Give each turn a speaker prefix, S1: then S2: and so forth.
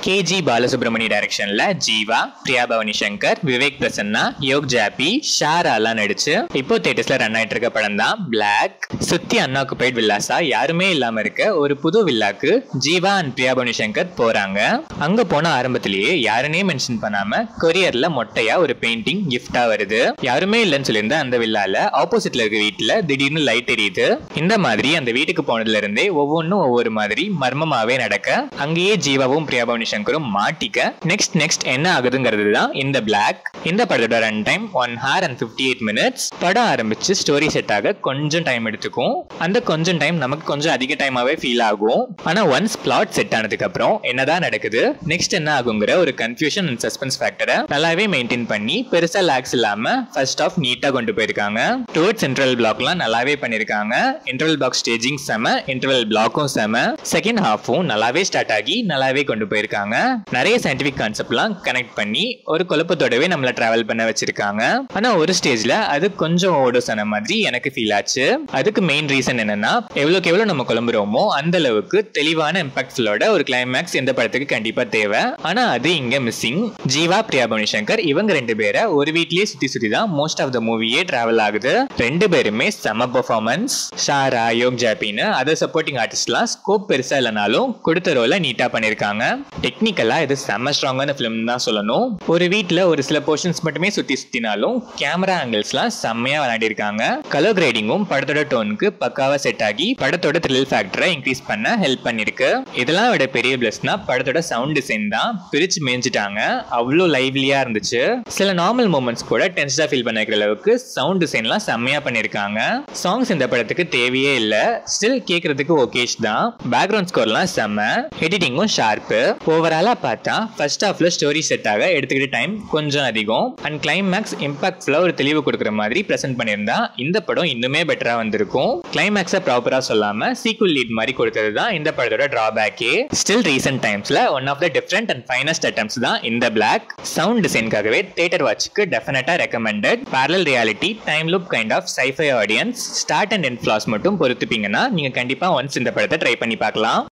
S1: KG Balasubramani டைரக்ஷன்ல ஜீவா பிரியா பவானி சங்கர் விவேக் பிரசன்னா யோக் ஜாபி ஷாரா எல்லாம் நடிச்சு இப்போ தேட்டர்ஸ்ல ரன் ஆயிட்டு இருக்க படம் தான் பிளாக் சுத்தி அன்ஆக்குபைட் வில்லாஸா யாருமே இல்லாம இருக்க ஒரு புது வில்லாக்கு ஜீவா அண்ட் பிரியா பவானி சங்கர் போறாங்க அங்க போன ஆரம்பத்திலேயே யாருனே மென்ஷன் பண்ணாம கொரியர்ல மொட்டையா ஒரு பெயிண்டிங் கிஃப்டா வருது யாருமே இல்லைன்னு சொல்லியிருந்த அந்த வில்லால ஆப்போசிட்ல இருக்க வீட்டுல திடீர்னு லைட் எரியுது இந்த மாதிரி அந்த வீட்டுக்கு போனதுல இருந்தே ஒவ்வொன்றும் ஒவ்வொரு மாதிரி மர்மமாவே நடக்க அங்கேயே ஜீவாவும் பிரியா பவானி சங்கரும் மாட்டிக்க நெக்ஸ்ட் நெக்ஸ்ட் என்ன ஆகுதுங்கிறது தான் இந்த பிளாக் இந்த படத்தோட run time one hour and fifty eight minutes படம் ஆரம்பிச்சு ஸ்டோரி செட் ஆக கொஞ்சம் டைம் எடுத்துக்கும் அந்த கொஞ்சம் டைம் நமக்கு கொஞ்சம் அதிக டைமாவே ஃபீல் ஆகும் ஆனா ஒன்ஸ் பிளாட் செட் ஆனதுக்கு அப்புறம் என்னதான் நடக்குது நெக்ஸ்ட் என்ன ஆகுங்கிற ஒரு கன்ஃபியூஷன் அண்ட் சஸ்பென்ஸ் ஃபேக்டரை நல்லாவே மெயின்டைன் பண்ணி பெருசா லாக்ஸ் இல்லாம ஃபர்ஸ்ட் ஆஃப் நீட்டா கொண்டு போயிருக்காங்க டுவர்ட் சென்ட்ரல் பிளாக்லாம் நல்லாவே பண்ணிருக்காங்க இன்டர்வல் பிளாக் ஸ்டேஜிங் செம இன்டர்வல் பிளாக்கும் செம செகண்ட் ஹாஃபும் நல்லாவே ஸ்டார்ட் ஆகி நல்லாவே கொண்டு போயிருக்காங்க நிறைய சயின்டிபிக் கான்செப்ட்லாம் கனெக்ட் பண்ணி ஒரு குழப்பத்தோடவே நம்மள டிராவல் பண்ண வச்சிருக்காங்க ஆனா ஒரு ஸ்டேஜ்ல அது கொஞ்சம் ஓடோஸ் ஆன மாதிரி எனக்கு ஃபீல் ஆச்சு அதுக்கு மெயின் ரீசன் என்னன்னா எவ்வளவுக்கு எவ்வளவு நம்ம குழம்புறோமோ அந்த அளவுக்கு தெளிவான இம்பாக்ட்ஃபுல்லோட ஒரு கிளைமேக்ஸ் இந்த படத்துக்கு கண்டிப்பா தேவை ஆனா அது இங்க மிஸ்ஸிங் ஜீவா பிரியா பவானி சங்கர் இவங்க ரெண்டு பேரை ஒரு வீட்லயே சுத்தி சுத்தி தான் மோஸ்ட் ஆஃப் த மூவியே டிராவல் ஆகுது ரெண்டு பேருமே செம பெர்ஃபார்மன்ஸ் ஷாரா யோக் ஜாப்பின்னு அதர் சப்போர்ட்டிங் ஆர்டிஸ்ட்லாம் ஸ்கோப் பெருசா இல்லைனாலும் கொடுத்த ரோலை நீட்டா பண்ணிருக்காங்க டெக்னிக்கலா இது செம ஸ்ட்ராங்கான ஃபிலிம் தான் சொல்லணும் ஒரு வீட்ல ஒரு சில போர்ஷன்ஸ் மட்டுமே சுத்தி சுத்தினாலும் கேமரா ஆங்கிள்ஸ்லாம் செம்மையா விளையாடிருக்காங்க கலர் கிரேடிங்கும் படத்தோட டோனுக்கு பக்காவா செட் ஆகி படத்தோட த்ரில் ஃபேக்டரை இன்க்ரீஸ் பண்ண ஹெல்ப் பண்ணிருக்கு இதெல்லாம் விட பெரிய பிளஸ்னா படத்தோட சவுண்ட் டிசைன் தான் பிரிச்சு மேய்ஞ்சிட்டாங்க அவ்வளோ லைவ்லியா இருந்துச்சு சில நார்மல் மூமெண்ட்ஸ் கூட டென்ஸ்டா ஃபீல் பண்ண வைக்கிற அளவுக்கு சவுண்ட் டிசைன்லாம் செம்மையா பண்ணிருக்காங்க சாங்ஸ் இந்த படத்துக்கு தேவையே இல்ல ஸ்டில் கேட்கறதுக்கு ஓகேஷ் தான் பேக்ரவுண்ட் ஸ்கோர்லாம் செம்ம எடிட்டிங்கும் ஷார்ப்பு ஓவராலா பார்த்தா ஃபர்ஸ்ட் ஹாஃப்ல ஸ்டோரி செட் ஆக எடுத்துக்கிட்ட டைம் கொஞ்சம் அதிகம் அண்ட் கிளைமேக்ஸ் இம்பாக்ட்ஃபுல்லா ஒரு தெளிவு கொடுக்குற மாதிரி பிரசென்ட் பண்ணியிருந்தா இந்த படம் இன்னுமே பெட்டரா வந்திருக்கும் கிளைமேக்ஸை ப்ராப்பரா சொல்லாம சீக்குவல் லீட் மாதிரி கொடுத்தது தான் இந்த படத்தோட டிராபேக்கே ஸ்டில் ரீசெண்ட் டைம்ஸ்ல one of the different and finest attempts தான் இந்த பிளாக் சவுண்ட் டிசைனுக்காகவே தேட்டர் வாட்ச்க்கு definitely recommended parallel reality time loop kind of sci-fi audience start and end flaws மட்டும் பொறுத்துப்பீங்கன்னா நீங்க கண்டிப்பா ஒன்ஸ் இந்த படத்தை ட்ரை பண்ணி பார்க்கலாம்